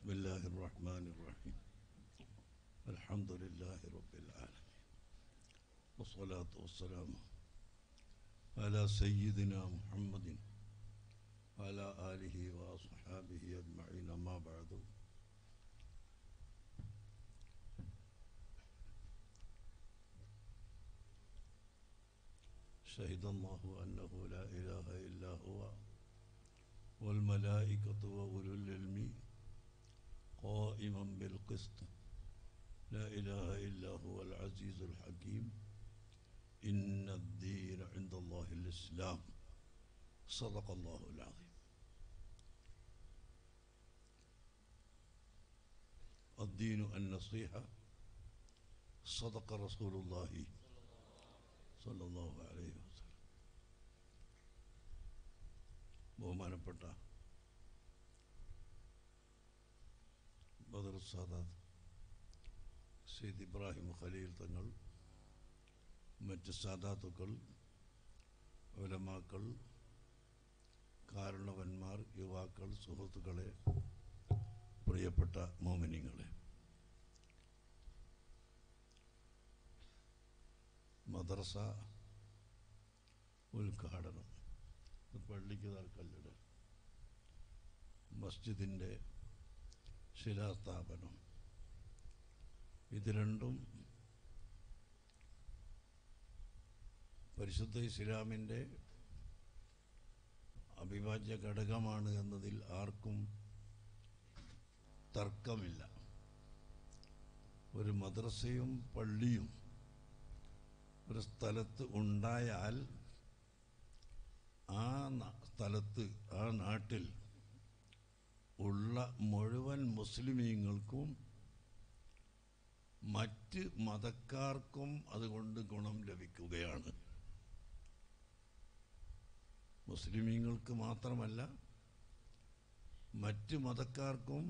بسم الله الرحمن الرحيم الحمد لله رب العالمين والصلاة والسلام على سيدنا محمد وعلى آله وأصحابه أجمعين أما بعد شهد الله أنه لا إله إلا هو والملائكة وأولو العلم قائما بالقسط لا إله إلا هو العزيز الحكيم إن الدين عند الله الإسلام صدق الله العظيم الدين النصيحة صدق رسول الله صلى الله عليه وسلم ബഹുമാനപ്പെട്ട ബദർ സാദാത്ത് സെയ്ദ് ഇബ്രാഹിം ഖലീൽ തങ്ങൾ മറ്റ് സാദാത്തുക്കൾ ഉലമാക്കൾ കാരണവന്മാർ യുവാക്കൾ സുഹൃത്തുക്കളെ പ്രിയപ്പെട്ട മോമിനിങ്ങളെ മദ്രസ ഉദ്ഘാടനം ഇത് പള്ളിക്ക് തൽക്കല്ലിട മസ്ജിദിൻ്റെ ശിലാസ്ഥാപനം ഇത് രണ്ടും പരിശുദ്ധ ഇസ്ലാമിൻ്റെ അവിഭാജ്യ ഘടകമാണ് എന്നതിൽ ആർക്കും തർക്കമില്ല ഒരു മദ്രസയും പള്ളിയും ഒരു സ്ഥലത്ത് ഉണ്ടായാൽ ആ ന- സ്ഥലത്ത് ആ നാട്ടിൽ ഉള്ള മുഴുവൻ മുസ്ലിമീങ്ങൾക്കും മറ്റ് മതക്കാർക്കും അതുകൊണ്ട് ഗുണം ലഭിക്കുകയാണ് മുസ്ലിമീങ്ങൾക്ക് മാത്രമല്ല മറ്റ് മതക്കാർക്കും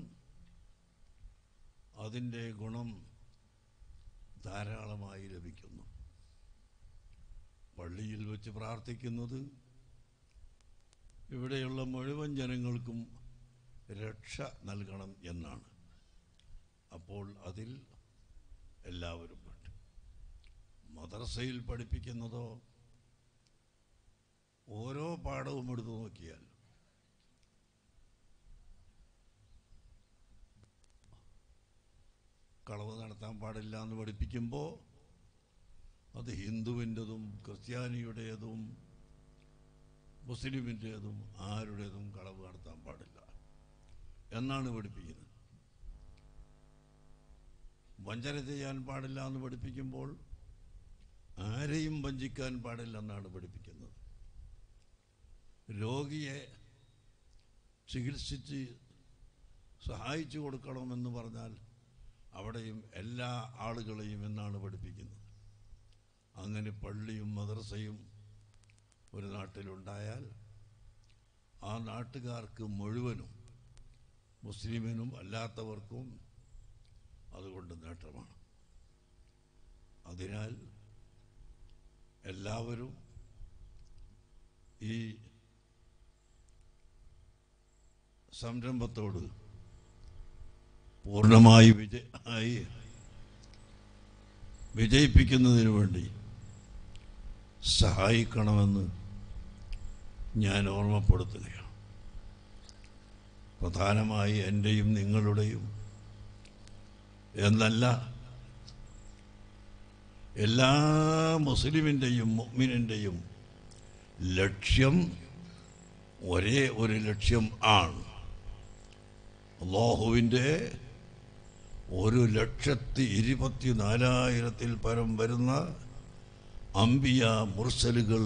അതിൻ്റെ ഗുണം ധാരാളമായി ലഭിക്കുന്നു പള്ളിയിൽ വെച്ച് പ്രാർത്ഥിക്കുന്നത് ഇവിടെയുള്ള മുഴുവൻ ജനങ്ങൾക്കും രക്ഷ നൽകണം എന്നാണ് അപ്പോൾ അതിൽ എല്ലാവരും പെട്ടു മദ്രസയിൽ പഠിപ്പിക്കുന്നതോ ഓരോ പാഠവും എടുത്തു നോക്കിയാൽ കളവ് നടത്താൻ പാടില്ല എന്ന് പഠിപ്പിക്കുമ്പോൾ അത് ഹിന്ദുവിൻ്റെതും ക്രിസ്ത്യാനിയുടേതും മുസ്ലിമിൻ്റേതും ആരുടേതും കളവ് നടത്താൻ പാടില്ല എന്നാണ് പഠിപ്പിക്കുന്നത് വഞ്ചന ചെയ്യാൻ പാടില്ല എന്ന് പഠിപ്പിക്കുമ്പോൾ ആരെയും വഞ്ചിക്കാൻ പാടില്ലെന്നാണ് പഠിപ്പിക്കുന്നത് രോഗിയെ ചികിത്സിച്ച് സഹായിച്ചു കൊടുക്കണമെന്ന് പറഞ്ഞാൽ അവിടെയും എല്ലാ ആളുകളെയും എന്നാണ് പഠിപ്പിക്കുന്നത് അങ്ങനെ പള്ളിയും മദ്രസയും ഒരു നാട്ടിലുണ്ടായാൽ ആ നാട്ടുകാർക്ക് മുഴുവനും മുസ്ലിമിനും അല്ലാത്തവർക്കും അതുകൊണ്ട് നേട്ടമാണ് അതിനാൽ എല്ലാവരും ഈ സംരംഭത്തോട് പൂർണ്ണമായി വിജയ വിജയിപ്പിക്കുന്നതിന് വേണ്ടി സഹായിക്കണമെന്ന് ഞാൻ ഓർമ്മപ്പെടുത്തുകയാണ് പ്രധാനമായി എൻ്റെയും നിങ്ങളുടെയും എന്നല്ല എല്ലാ മുസ്ലിമിൻ്റെയും മുഅ്മിനിൻ്റെയും ലക്ഷ്യം ഒരേ ഒരു ലക്ഷ്യം ആണ് അള്ളാഹുവിൻ്റെ ഒരു ലക്ഷത്തി ഇരുപത്തി നാലായിരത്തിൽ പരം വരുന്ന അമ്പിയ മുർസലുകൾ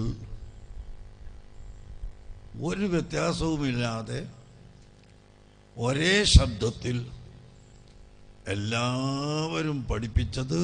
ഒരു വ്യത്യാസവുമില്ലാതെ ഒരേ ശബ്ദത്തിൽ എല്ലാവരും പഠിപ്പിച്ചത്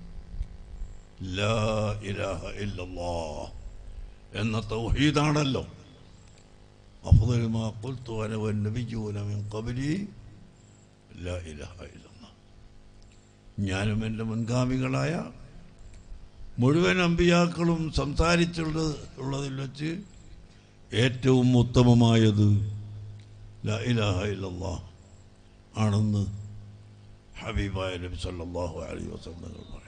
ലാ ഇലാഹ ഇല്ലല്ലാ എന്ന തൗഹീദാണല്ലോ أفضل ما قلت أنا والنبيون من قبلي لا إله إلا الله ഞാനും എൻ്റെ മുൻഗാമികളായ മുഴുവൻ അമ്പിയാക്കളും സംസാരിച്ചുള്ളത് ഉള്ളതിൽ വെച്ച് ഏറ്റവും ഉത്തമമായത് ലാ ഇലാഹ ഇല്ലല്ലാ ആണെന്ന് ഹബീബായ നബി സല്ലല്ലാഹു അലൈഹി വസല്ലം തങ്ങൾ പറയുന്നു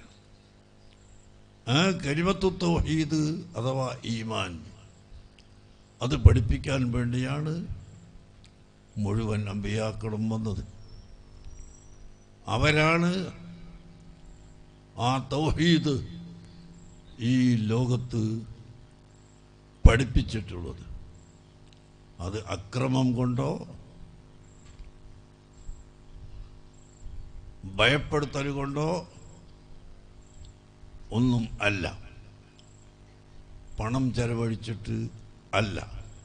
ആ കരിമത്തു തൗഹീദ് അഥവാ ഈമാൻ അത് പഠിപ്പിക്കാൻ വേണ്ടിയാണ് മുഴുവൻ അമ്പിയാക്കളും വന്നത് അവരാണ് ആ തൗഹീദ് ഈ ലോകത്ത് പഠിപ്പിച്ചിട്ടുള്ളത് അത് അക്രമം കൊണ്ടോ ഭയപ്പെടുത്തൽ കൊണ്ടോ ഒന്നും അല്ല പണം ചെലവഴിച്ചിട്ട് അല്ല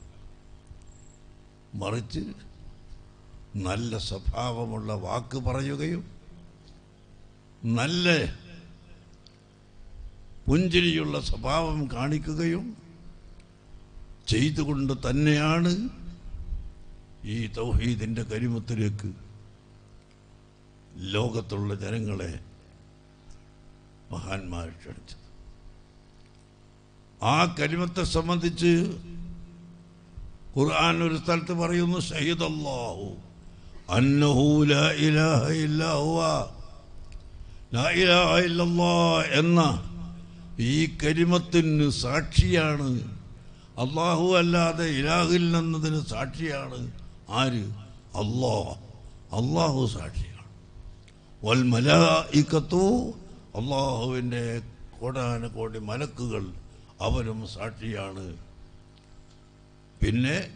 മറിച്ച് നല്ല സ്വഭാവമുള്ള വാക്ക് പറയുകയും നല്ല പുഞ്ചിരിയുള്ള സ്വഭാവം കാണിക്കുകയും ചെയ്തുകൊണ്ട് തന്നെയാണ് ഈ തൗഹീദിൻ്റെ കരിമത്തിലേക്ക് ലോകത്തുള്ള ജനങ്ങളെ മഹാന്മാർ ക്ഷണിച്ചത് ആ കരിമത്തെ സംബന്ധിച്ച് ഖുർആൻ ഒരു സ്ഥലത്ത് പറയുന്നു ഷഹീദ് അല്ലാഹു അന്നഹു ലാ ഇലാഹ ഇല്ലാ ഹുവ ലാ ഇലാഹ ഇല്ലല്ലാഹ് എന്ന ഈ കരിമത്തിന് സാക്ഷിയാണ് അള്ളാഹു അല്ലാതെ ഇലാഹില്ലെന്നതിന് സാക്ഷിയാണ് ആര് അള്ളാഹ് അള്ളാഹു സാക്ഷിയാണ് വൽ മലായിക്കത്തു അള്ളാഹുവിൻ്റെ കോടാനകോടി മലക്കുകൾ അവരും സാക്ഷിയാണ് പിന്നെ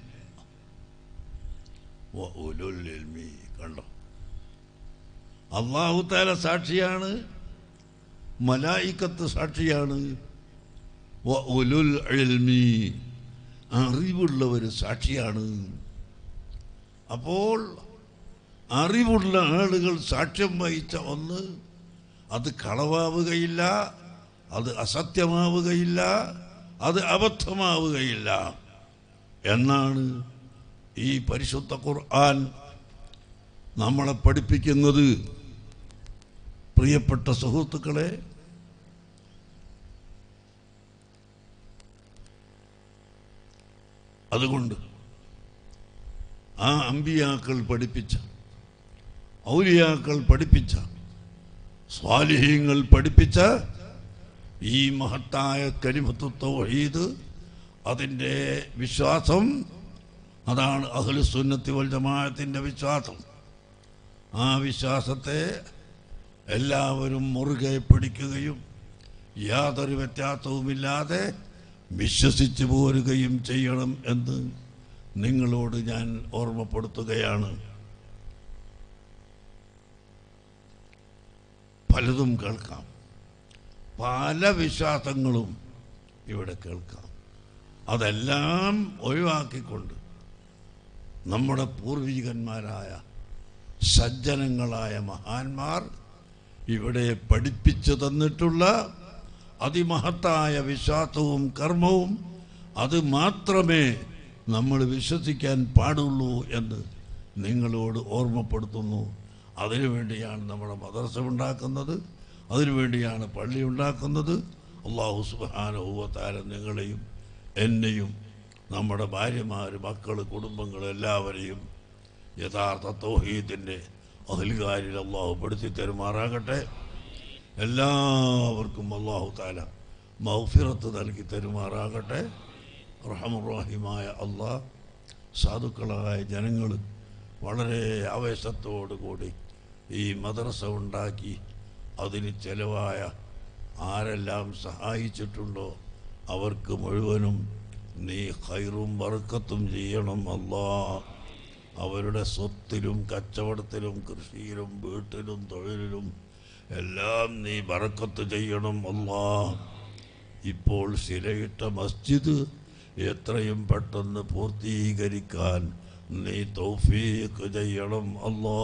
വ ഉലുൽ ഇൽമി കണ്ടോ അള്ളാഹു താല സാക്ഷിയാണ് മലായിക്കത്ത് സാക്ഷിയാണ് വ ഉലുൽ ഇൽമി അറിവുള്ളവർ സാക്ഷിയാണ് അപ്പോൾ അറിവുള്ള ആളുകൾ സാക്ഷ്യം വഹിച്ച ഒന്ന് അത് കളവാവുകയില്ല അത് അസത്യമാവുകയില്ല അത് അബദ്ധമാവുകയില്ല എന്നാണ് ഈ പരിശുദ്ധ ഖുർആൻ നമ്മളെ പഠിപ്പിക്കുന്നത് പ്രിയപ്പെട്ട സുഹൃത്തുക്കളെ അതുകൊണ്ട് ആ അമ്പിയാക്കൾ പഠിപ്പിച്ച ഔലിയാക്കൾ പഠിപ്പിച്ച സ്വാലിഹ്യങ്ങൾ പഠിപ്പിച്ച ഈ മഹത്തായ കരിമത്വ തൗഹീദ് അതിൻ്റെ വിശ്വാസം അതാണ് അഹ്ലുസുന്നത്തി വൽ ജമാഅത്തിൻ്റെ വിശ്വാസം ആ വിശ്വാസത്തെ എല്ലാവരും മുറുകെ പിടിക്കുകയും യാതൊരു വ്യത്യാസവുമില്ലാതെ വിശ്വസിച്ചു പോരുകയും ചെയ്യണം എന്ന് നിങ്ങളോട് ഞാൻ ഓർമ്മപ്പെടുത്തുകയാണ് പലതും കേൾക്കാം പല വിശ്വാസങ്ങളും ഇവിടെ കേൾക്കാം അതെല്ലാം ഒഴിവാക്കിക്കൊണ്ട് നമ്മുടെ പൂർവികന്മാരായ സജ്ജനങ്ങളായ മഹാന്മാർ ഇവിടെ പഠിപ്പിച്ചു തന്നിട്ടുള്ള അതിമഹത്തായ വിശ്വാസവും കർമ്മവും അത് മാത്രമേ നമ്മൾ വിശ്വസിക്കാൻ പാടുള്ളൂ എന്ന് നിങ്ങളോട് ഓർമ്മപ്പെടുത്തുന്നു അതിനുവേണ്ടിയാണ് നമ്മുടെ മദർസ ഉണ്ടാക്കുന്നത് അതിനുവേണ്ടിയാണ് പള്ളി ഉണ്ടാക്കുന്നത് അള്ളാഹു സുബാനുഭവത്താരം നിങ്ങളെയും എന്നെയും നമ്മുടെ ഭാര്യമാർ മക്കൾ കുടുംബങ്ങൾ എല്ലാവരെയും യഥാർത്ഥ തൗഹീദിൻ്റെ അഹൽകാരിൽ അള്ളാഹു പെടുത്തി തരുമാറാകട്ടെ എല്ലാവർക്കും അള്ളാഹു താല മൗഫിറത്ത് നൽകി തരുമാറാകട്ടെ റഹമുറാഹിമായ അള്ളാഹ് സാധുക്കളായ ജനങ്ങൾ വളരെ ആവേശത്തോടു കൂടി ഈ മദ്രസ ഉണ്ടാക്കി അതിന് ചെലവായ ആരെല്ലാം സഹായിച്ചിട്ടുണ്ടോ അവർക്ക് മുഴുവനും നീ ഖൈറും വറുക്കത്തും ചെയ്യണം അല്ലാ അവരുടെ സ്വത്തിലും കച്ചവടത്തിലും കൃഷിയിലും വീട്ടിലും തൊഴിലിലും എല്ലാം നീ ബറക്കത്ത് ചെയ്യണം അല്ലാ ഇപ്പോൾ ശിലയിട്ട മസ്ജിദ് എത്രയും പെട്ടെന്ന് പൂർത്തീകരിക്കാൻ നീ തൗഫീഖ് ചെയ്യണം അല്ലാ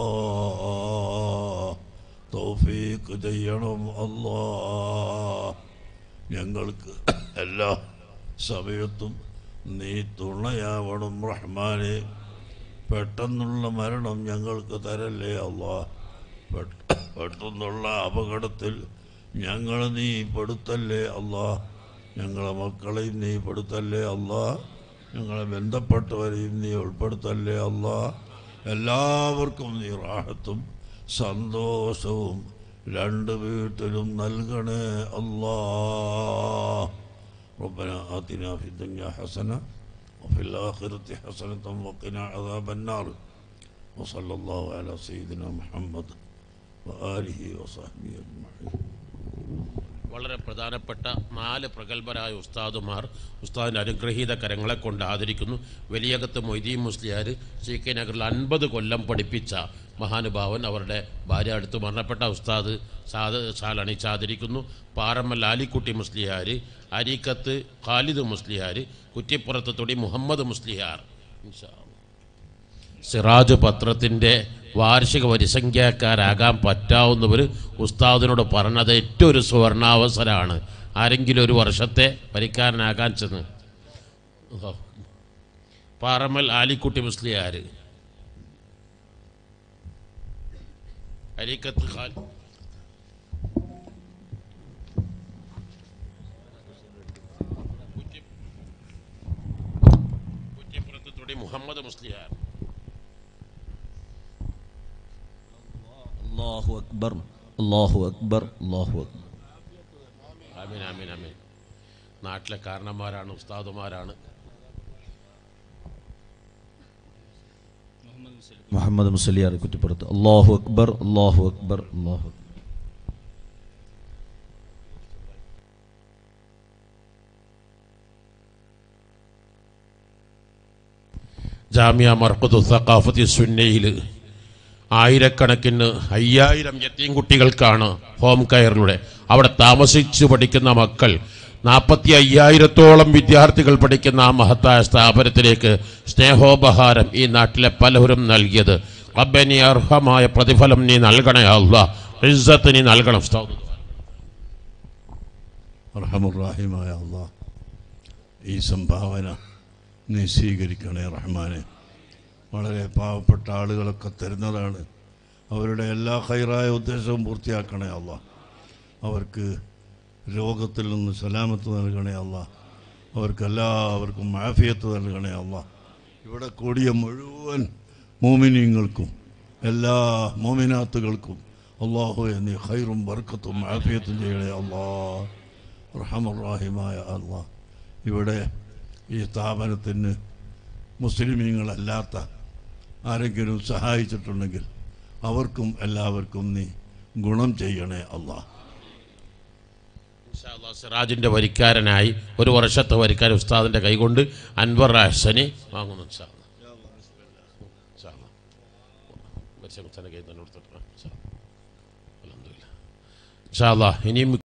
തൗഫീഖ് ചെയ്യണം അല്ലാ ഞങ്ങൾക്ക് എല്ലാ സമയത്തും നീ തുണയാവണം റഹ്മാനെ പെട്ടെന്നുള്ള മരണം ഞങ്ങൾക്ക് തരല്ലേ അല്ലാ പെട്ട- പെട്ടെന്നുള്ള അപകടത്തിൽ ഞങ്ങൾ നീ പെടുത്തല്ലേ അല്ലാ ഞങ്ങളെ മക്കളെയും നീ പെടുത്തല്ലേ അല്ലാ ഞങ്ങളെ ബന്ധപ്പെട്ടവരെയും നീ ഉൾപ്പെടുത്തല്ലേ അല്ലാ എല്ലാവർക്കും നീ റാഹത്തും സന്തോഷവും രണ്ട് വീട്ടിലും നൽകണേ അല്ലാ ربنا آتنا في الدنيا حسنة وفي الآخرة حسنة وقنا عذاب النار وصلى الله على سيدنا محمد وآله وصحبه أجمعين വളരെ പ്രധാനപ്പെട്ട നാല് പ്രഗത്ഭരായ ഉസ്താദുമാർ ഉസ്താദിൻ്റെ അനുഗ്രഹീത കരങ്ങളെ കൊണ്ട് ആദരിക്കുന്നു വലിയകത്ത് മൊയ്തീൻ മുസ്ലിയാർ സി കെ നഗറിൽ അൻപത് കൊല്ലം പഠിപ്പിച്ച മഹാനുഭാവൻ അവരുടെ ഭാര്യ അടുത്ത് മരണപ്പെട്ട ഉസ്താദ് സാദ് സാലണിച്ച് ആദരിക്കുന്നു പാറമ്മൽ ആലിക്കുട്ടി മുസ്ലിയാർ അരീക്കത്ത് ഖാലിദ് മുസ്ലിയാർ കുറ്റിപ്പുറത്ത് തൊടി മുഹമ്മദ് മുസ്ലിയാർ ഇൻഷാ അല്ലാ. സിറാജ് പത്രത്തിൻ്റെ വാർഷിക വരിസംഖ്യക്കാരാകാൻ പറ്റാവുന്നവർ ഉസ്താദിനോട് പറഞ്ഞത് ഏറ്റവും ഒരു സുവർണാവസരമാണ് ആരെങ്കിലും ഒരു വർഷത്തെ വരിക്കാരനാകാൻ ചെന്ന് ഓ. പാറമ്മൽ ആലിക്കുട്ടി മുസ്ലിയാർ അരിക്കത്ത് ഖാൽ കുറ്റി- കുറ്റിപ്പുറത്ത് തൊടി മുഹമ്മദ് മുസ്ലിയാർ അള്ളാഹു അക്ബർ അള്ളാഹു അക്ബർ അള്ളാഹു അക്ബർ ആമീൻ ആമീൻ ആമീൻ നാട്ടിലെ കാരണന്മാരാണ് ഉസ്താദുമാരാണ് മുഹമ്മദ് മുസലിയാർ കുറ്റിപ്പുറത്ത് അള്ളാഹു അക്ബർ അള്ളാഹു അക്ബർ അള്ളാഹു അക്ബർ ജാമ്യ മർക്കത്തു സഖാഫത്തി സുന്നയിൽ ആയിരക്കണക്കിന് അയ്യായിരം യത്തീം കുട്ടികൾക്കാണ് ഹോം കെയറിലൂടെ അവിടെ താമസിച്ചു പഠിക്കുന്ന മക്കൾ നാൽപ്പത്തി അയ്യായിരത്തോളം വിദ്യാർത്ഥികൾ പഠിക്കുന്ന ആ മഹത്തായ സ്ഥാപനത്തിലേക്ക് സ്നേഹോപഹാരം ഈ നാട്ടിലെ പലരും നൽകിയത് റബ്ബനി അർഹമായ പ്രതിഫലം നീ നൽകണേ അല്ല ഇസ്സത്ത് നീ നൽകണം ഉസ്താദ്. റഹമുറാഹിമായ അള്ളാഹ് ഈ സംഭാവന നീ സ്വീകരിക്കണേ റഹ്മാനെ വളരെ പാവപ്പെട്ട ആളുകളൊക്കെ തരുന്നതാണ് അവരുടെ എല്ലാ ഹൈറായ ഉദ്ദേശവും പൂർത്തിയാക്കണേ അള്ളാഹ് അവർക്ക് രോഗത്തിൽ നിന്ന് സലാമത്ത് നൽകണേ അള്ളാഹ് അവർക്കെല്ലാവർക്കും മാഫിയത്ത് നൽകണേ അള്ളാഹ് ഇവിടെ കൂടിയ മുഴുവൻ മോമിനിയങ്ങൾക്കും എല്ലാ മോമിനാത്തുകൾക്കും അള്ളാഹു എന്നീ ഹൈറും ബർക്കത്തും മാഫിയത്തും ചെയ്യണേ അള്ളാഹ് റഹമുറാഹിമായ അള്ളാഹ് ഇവിടെ ഈ സ്ഥാപനത്തിന് മുസ്ലിമീങ്ങളല്ലാത്ത ആരെങ്കിലും സഹായിച്ചിട്ടുണ്ടെങ്കിൽ അവർക്കും എല്ലാവർക്കും നീ ഗുണം ചെയ്യണേ അള്ളാഹ് ഇൻഷാ അല്ലാ, സിറാജിന്റെ വരിക്കാരനായി ഒരു വർഷത്തെ വരിക്കാരൻ ഉസ്താദിന്റെ കൈകൊണ്ട് അൻവർ അഹ്സനി വാങ്ങുന്നു ഇൻഷാ അല്ലാ. ഇൻഷാ അല്ലാ. വരിച്ച ഉസ്താദിന്റെ കയ്യിൽ തന്നെ കൊടുത്തിട്ട്. ഇൻഷാ അല്ലാ. അൽഹംദുലില്ലാ. ഇൻഷാ അല്ലാ, ഇനിയും